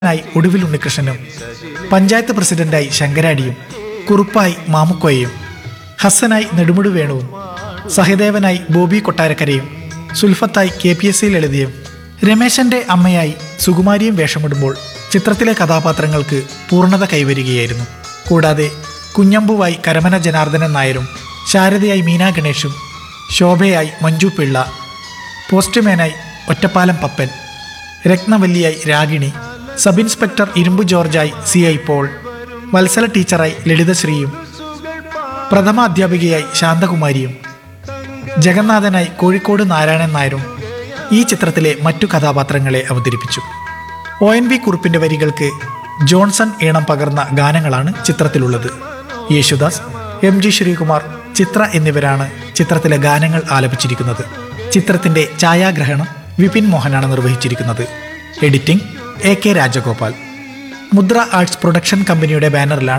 ായി ഒടുവിൽ ഉണ്ണികൃഷ്ണനും പഞ്ചായത്ത് പ്രസിഡന്റായി ശങ്കരാടിയും കുറുപ്പായി മാമുക്കോയയും ഹസ്സനായി നെടുമുടി വേണുവും സഹദേവനായി ബോബി കൊട്ടാരക്കരയും സുൽഫത്തായി കെ പി എസ് സിയിൽ എഴുതിയും രമേശന്റെ അമ്മയായി സുകുമാരിയും വേഷമിടുമ്പോൾ ചിത്രത്തിലെ കഥാപാത്രങ്ങൾക്ക് പൂർണ്ണത കൈവരികയായിരുന്നു കൂടാതെ കുഞ്ഞമ്പുവായി കരമന ജനാർദ്ദനൻ നായരും ശാരദയായി മീനാ ഗണേഷും ശോഭയായി മഞ്ജു പിള്ള പോസ്റ്റ്മാനായി ഒറ്റപ്പാലം പപ്പൻ രത്നവല്ലിയായി രാഗിണി സബ് ഇൻസ്പെക്ടർ ഇരുമ്പു ജോർജായി സി ഐ പോൾ വത്സല ടീച്ചറായി ലളിതശ്രീയും പ്രഥമ അധ്യാപികയായി ശാന്തകുമാരിയും ജഗന്നാഥനായി കോഴിക്കോട് നാരായണൻ നായരും ഈ ചിത്രത്തിലെ മറ്റു കഥാപാത്രങ്ങളെ അവതരിപ്പിച്ചു ഒ എൻ വി കുറിപ്പിന്റെ വരികൾക്ക് ജോൺസൺ ഈണം പകർന്ന ഗാനങ്ങളാണ് ചിത്രത്തിലുള്ളത് യേശുദാസ് എം ജി ശ്രീകുമാർ ചിത്ര എന്നിവരാണ് ചിത്രത്തിലെ ഗാനങ്ങൾ ആലപിച്ചിരിക്കുന്നത് ചിത്രത്തിന്റെ ഛായാഗ്രഹണം വിപിൻ മോഹനാണ് നിർവഹിച്ചിരിക്കുന്നത് editing A K Rajagopal Mudra arts production കമ്പനിയുടെ ബാനറിലാണ്